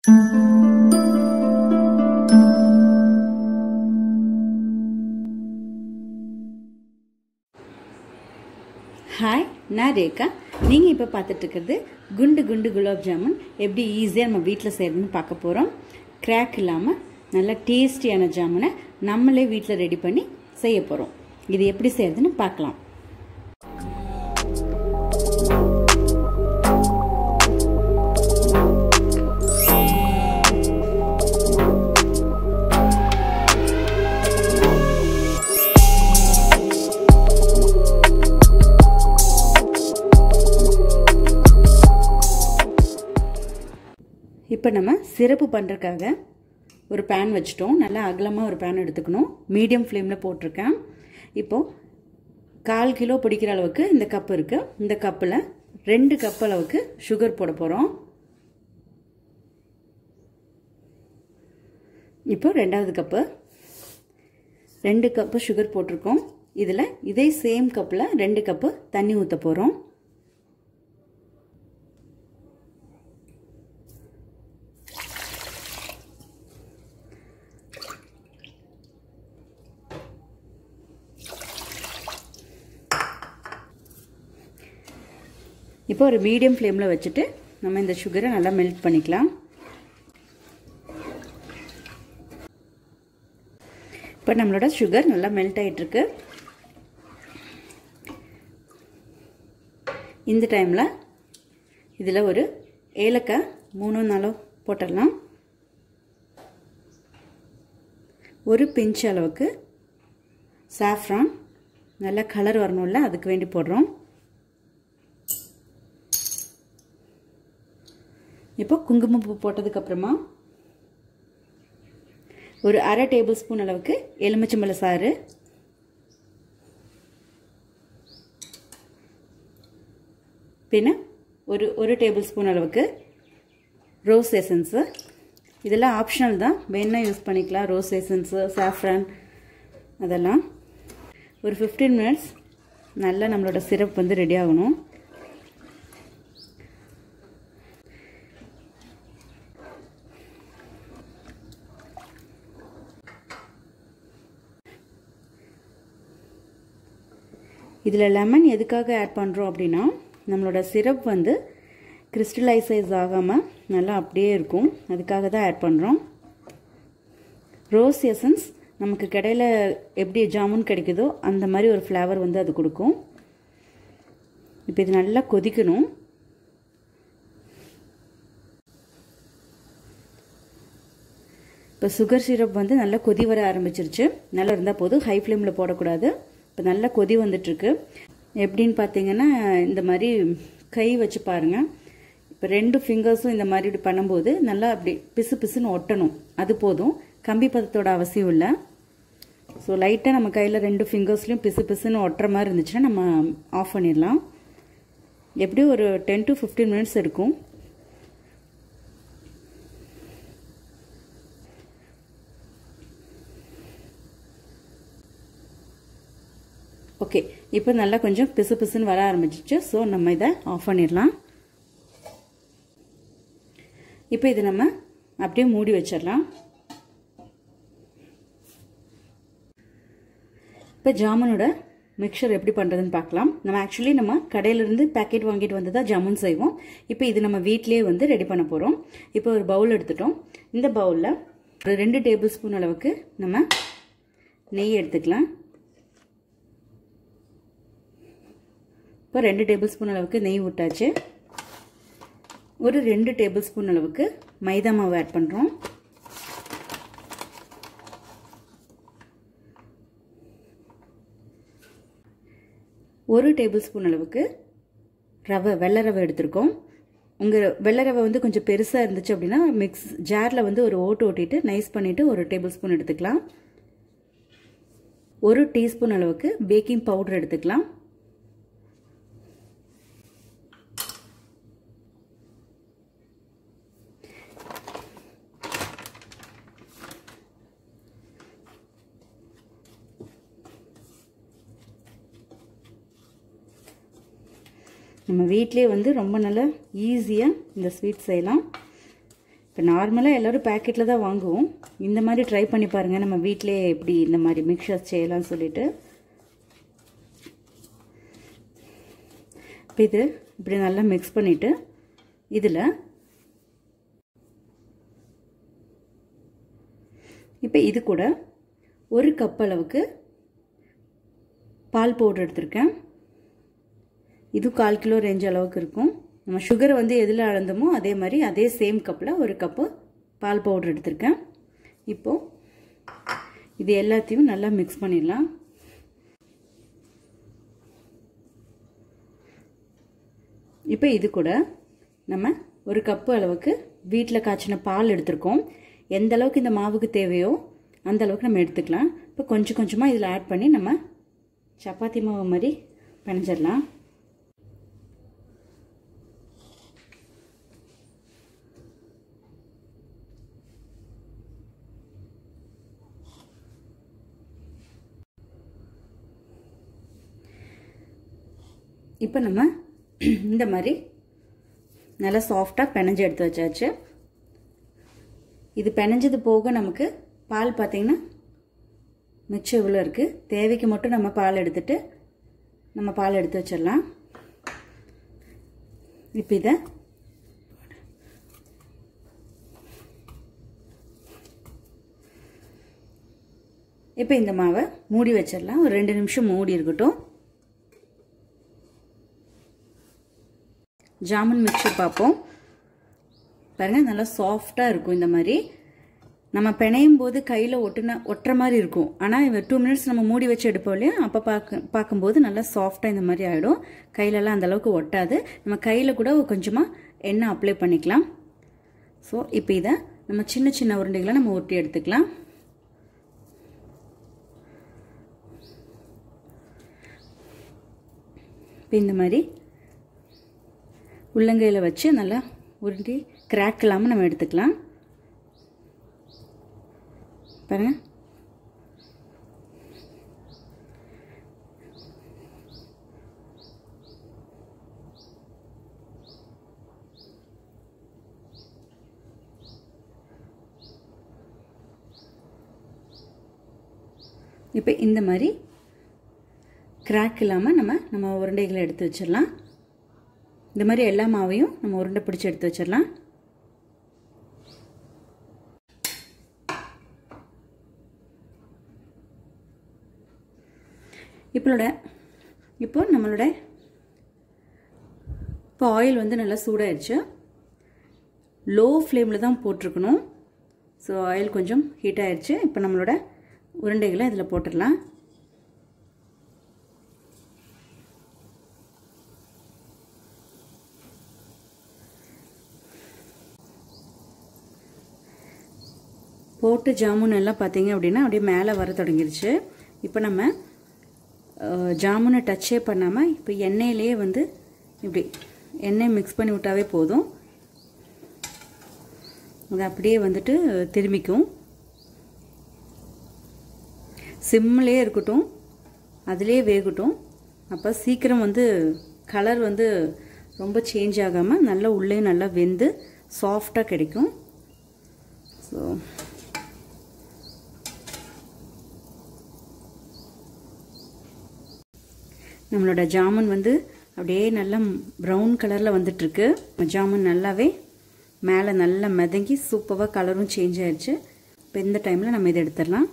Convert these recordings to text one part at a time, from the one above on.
hi நான் ரேகா நீங்கள் இப்போ பார்த்துட்டு இருக்கிறது குண்டு குண்டு குலாப் ஜாமுன் எப்படி ஈஸியாக நம்ம வீட்டில் செய்யறதுன்னு பார்க்க போகிறோம் கிராக் இல்லாமல் நல்ல டேஸ்டியான ஜாமுனை நம்மளே வீட்டில் ரெடி பண்ணி செய்ய போகிறோம் இது எப்படி செய்யறதுன்னு பார்க்கலாம் இப்போ நம்ம சிறப்பு பண்ணுறதுக்காக ஒரு பேன் வச்சுட்டோம் நல்லா அகலமாக ஒரு பேன் எடுத்துக்கணும் மீடியம் ஃப்ளேமில் போட்டிருக்கேன் இப்போது கால் கிலோ பிடிக்கிற அளவுக்கு இந்த கப் இருக்குது இந்த கப்பில் ரெண்டு கப் அளவுக்கு சுகர் போட போகிறோம் இப்போ ரெண்டாவது கப்பு ரெண்டு கப்பு சுகர் போட்டிருக்கோம் இதில் இதே சேம் கப்பில் ரெண்டு கப்பு தண்ணி ஊற்ற போகிறோம் இப்போ ஒரு மீடியம் ஃப்ளேமில் வச்சுட்டு நம்ம இந்த சுகரை நல்லா மெல்ட் பண்ணிக்கலாம் இப்போ நம்மளோட சுகர் நல்லா மெல்ட் ஆகிட்டுருக்கு இந்த டைமில் இதில் ஒரு ஏலக்காய் மூணு நாளும் போட்டுடலாம் ஒரு பிஞ்ச் அளவுக்கு சாஃப்ரான் நல்லா கலர் வரணும்ல அதுக்கு வேண்டி போடுறோம் இப்போ குங்குமப்பூ போட்டதுக்கப்புறமா ஒரு அரை டேபிள் ஸ்பூன் அளவுக்கு எலுமிச்சம்பழ சாறு பின்ன ஒரு ஒரு டேபிள் ஸ்பூன் அளவுக்கு ரோஸ் எசன்ஸு இதெல்லாம் ஆப்ஷனல் தான் வேணா யூஸ் பண்ணிக்கலாம் ரோஸ் எசன்ஸு சாஃப்ரான் அதெல்லாம் ஒரு ஃபிஃப்டீன் மினிட்ஸ் நல்லா நம்மளோட சிரப் வந்து ரெடி ஆகணும் இதில் லெமன் எதுக்காக ஆட் பண்ணுறோம் அப்படின்னா நம்மளோட சிரப் வந்து கிறிஸ்டலைசைஸ் ஆகாமல் நல்லா அப்படியே இருக்கும் அதுக்காக தான் ஆட் பண்ணுறோம் ரோஸ் எசன்ஸ் நமக்கு கடையில் எப்படி ஜாமுன் கிடைக்குதோ அந்த மாதிரி ஒரு ஃப்ளேவர் வந்து அது கொடுக்கும் இப்போ இது நல்லா கொதிக்கணும் இப்போ சுகர் சிரப் வந்து நல்லா கொதி வர ஆரம்பிச்சிருச்சு நல்லா இருந்தால் போதும் ஹை ஃப்ளேமில் போடக்கூடாது இப்போ நல்லா கொதி வந்துட்டுருக்கு எப்படின்னு பார்த்தீங்கன்னா இந்த மாதிரி கை வச்சு பாருங்கள் இப்போ ரெண்டு ஃபிங்கர்ஸும் இந்த மாதிரி இப்படி பண்ணும்போது நல்லா அப்படி பிசு பிசுன்னு ஒட்டணும் அது போதும் கம்பி பதத்தோட அவசியம் இல்லை ஸோ லைட்டாக நம்ம கையில் ரெண்டு ஃபிங்கர்ஸ்லையும் பிசு பிசுன்னு ஒட்டுற மாதிரி இருந்துச்சுன்னா நம்ம ஆஃப் பண்ணிடலாம் எப்படியும் ஒரு டென் டு ஃபிஃப்டீன் மினிட்ஸ் இருக்கும் ஓகே இப்போ நல்லா கொஞ்சம் பிசு பிசுன்னு வர ஆரம்பிச்சிச்சு ஸோ நம்ம இதை ஆஃப் பண்ணிடலாம் இப்போ இது நம்ம அப்படியே மூடி வச்சிடலாம் இப்போ ஜாமுனோட மிக்சர் எப்படி பண்ணுறதுன்னு பார்க்கலாம் நம்ம ஆக்சுவலி நம்ம கடையிலேருந்து பேக்கெட் வாங்கிட்டு வந்து தான் ஜாமுன் செய்வோம் இப்போ இது நம்ம வீட்லேயே வந்து ரெடி பண்ண போகிறோம் இப்போ ஒரு பவுல் எடுத்துட்டோம் இந்த பவுலில் ஒரு ரெண்டு டேபிள் ஸ்பூன் அளவுக்கு நம்ம நெய் எடுத்துக்கலாம் இப்போ ரெண்டு டேபிள் ஸ்பூன் அளவுக்கு நெய் விட்டாச்சு ஒரு ரெண்டு டேபிள் ஸ்பூன் அளவுக்கு மைதா மாவு ஆட் பண்ணுறோம் ஒரு டேபிள் ஸ்பூன் அளவுக்கு ரவை வெள்ளை ரவை எடுத்திருக்கோம் உங்கள் வெள்ளை ரவை வந்து கொஞ்சம் பெருசாக இருந்துச்சு அப்படின்னா மிக்ஸ் ஜாரில் வந்து ஒரு ஓட்டு ஓட்டிட்டு நைஸ் பண்ணிவிட்டு ஒரு டேபிள் ஸ்பூன் எடுத்துக்கலாம் ஒரு டீஸ்பூன் அளவுக்கு பேக்கிங் பவுடர் எடுத்துக்கலாம் நம்ம வீட்டிலே வந்து ரொம்ப நல்லா ஈஸியாக இந்த ஸ்வீட் செய்யலாம் இப்போ நார்மலாக எல்லோரும் பேக்கெட்டில் தான் வாங்குவோம் இந்த மாதிரி ட்ரை பண்ணி பாருங்கள் நம்ம வீட்டிலே எப்படி இந்த மாதிரி மிக்சர்ஸ் செய்யலாம்னு சொல்லிட்டு இப்போ இது இப்படி நல்லா மிக்ஸ் பண்ணிவிட்டு இதில் இப்போ இது கூட ஒரு கப் அளவுக்கு பால் பவுடர் எடுத்திருக்கேன் இது கால் கிலோ ரேஞ்ச் அளவுக்கு இருக்கும் நம்ம சுகரை வந்து எதில் அளந்தோமோ அதே மாதிரி அதே சேம் கப்பில் ஒரு கப்பு பால் பவுடர் எடுத்திருக்கேன் இப்போது இது எல்லாத்தையும் நல்லா மிக்ஸ் பண்ணிடலாம் இப்போ இது கூட நம்ம ஒரு கப்பு அளவுக்கு வீட்டில் காய்ச்சின பால் எடுத்திருக்கோம் எந்த அளவுக்கு இந்த மாவுக்கு தேவையோ அந்த அளவுக்கு நம்ம எடுத்துக்கலாம் இப்போ கொஞ்சம் கொஞ்சமாக இதில் ஆட் பண்ணி நம்ம சப்பாத்தி மாவு மாதிரி பிணைஞ்சிடலாம் இப்போ நம்ம இந்த மாதிரி நல்லா சாஃப்டாக பிணைஞ்சு எடுத்து வச்சாச்சு இது பிணைஞ்சது போக நமக்கு பால் பார்த்திங்கன்னா மிச்சம் இவ்வளோ இருக்குது தேவைக்கு மட்டும் நம்ம பால் எடுத்துட்டு நம்ம பால் எடுத்து வச்சிடலாம் இப்போ இதை இப்போ இந்த மாவை மூடி வச்சிடலாம் ஒரு ரெண்டு நிமிஷம் மூடி இருக்கட்டும் ஜாமுன் மிக்சர் பார்ப்போம் பாருங்கள் நல்லா சாஃப்டாக இருக்கும் இந்த மாதிரி நம்ம பிணையும் போது கையில் ஒட்டுன ஒட்டுற மாதிரி இருக்கும் ஆனால் டூ மினிட்ஸ் நம்ம மூடி வச்சு எடுப்போம் இல்லையா அப்போ பார்க்க பார்க்கும்போது நல்லா சாஃப்டாக இந்த மாதிரி ஆகிடும் கையிலலாம் அந்தளவுக்கு ஒட்டாது நம்ம கையில் கூட கொஞ்சமாக எண்ணெய் அப்ளை பண்ணிக்கலாம் ஸோ இப்போ இதை நம்ம சின்ன சின்ன உருண்டைகளை நம்ம ஒட்டி எடுத்துக்கலாம் இப்போ இந்த மாதிரி உள்ளங்கையில் வச்சு நல்லா உருட்டி கிராக் இல்லாமல் நம்ம எடுத்துக்கலாம் பாருங்க இப்போ இந்த மாதிரி கிராக் இல்லாமல் நம்ம நம்ம உருண்டைகளை எடுத்து வச்சிடலாம் இந்த மாதிரி எல்லா மாவையும் நம்ம உருண்டை பிடிச்சி எடுத்து வச்சிடலாம் இப்போட இப்போ நம்மளோட இப்போ ஆயில் வந்து நல்லா சூடாயிடுச்சு லோ ஃப்ளேமில் தான் போட்டிருக்கணும் ஸோ ஆயில் கொஞ்சம் ஹீட் ஆயிடுச்சு இப்போ நம்மளோட உருண்டைகளை இதில் போட்டுடலாம் போட்டு ஜாமுன் எல்லாம் பார்த்தீங்க அப்படின்னா அப்படியே மேலே வர தொடங்கிருச்சு இப்போ நம்ம ஜாமுனை டச்சே பண்ணாமல் இப்போ எண்ணெயிலேயே வந்து இப்படி எண்ணெய் மிக்ஸ் பண்ணி விட்டாவே போதும் அது அப்படியே வந்துட்டு திரும்பிக்கும் சிம்மிலே இருக்கட்டும் அதிலே வேகட்டும் அப்போ சீக்கிரம் வந்து கலர் வந்து ரொம்ப சேஞ்ச் ஆகாமல் நல்லா உள்ளே நல்லா வெந்து சாஃப்டாக கிடைக்கும் ஸோ நம்மளோட ஜாமுன் வந்து அப்படியே நல்லா ப்ரௌன் கலரில் வந்துட்டுருக்கு ஜாமுன் நல்லாவே மேலே நல்லா மிதங்கி சூப்பராக கலரும் சேஞ்ச் ஆயிடுச்சு இப்போ இந்த டைமில் நம்ம இதை எடுத்துடலாம்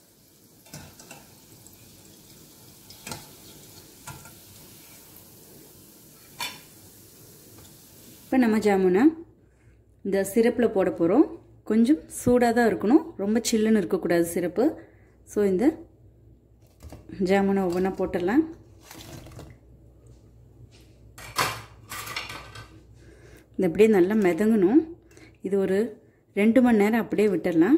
இப்போ நம்ம ஜாமுனை இந்த சிரப்பில் போட போகிறோம் கொஞ்சம் சூடாக தான் இருக்கணும் ரொம்ப சில்லுன்னு இருக்கக்கூடாது சிரப்பு ஸோ இந்த ஜாமுனை ஒவ்வொன்றா போட்டுடலாம் இது அப்படியே நல்லா மிதங்கணும் இது ஒரு ரெண்டு மணி நேரம் அப்படியே விட்டுடலாம்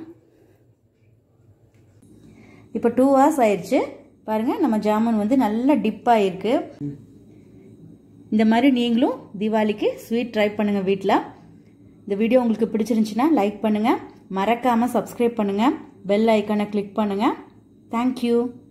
இப்போ டூ ஹவர்ஸ் ஆயிடுச்சு பாருங்கள் நம்ம ஜாமுன் வந்து நல்லா டிப் ஆகிருக்கு இந்த மாதிரி நீங்களும் தீபாவளிக்கு ஸ்வீட் ட்ரை பண்ணுங்கள் வீட்டில் இந்த வீடியோ உங்களுக்கு பிடிச்சிருந்துச்சுன்னா லைக் பண்ணுங்கள் மறக்காமல் சப்ஸ்கிரைப் பண்ணுங்கள் பெல் ஐக்கானை கிளிக் பண்ணுங்கள் தேங்க்யூ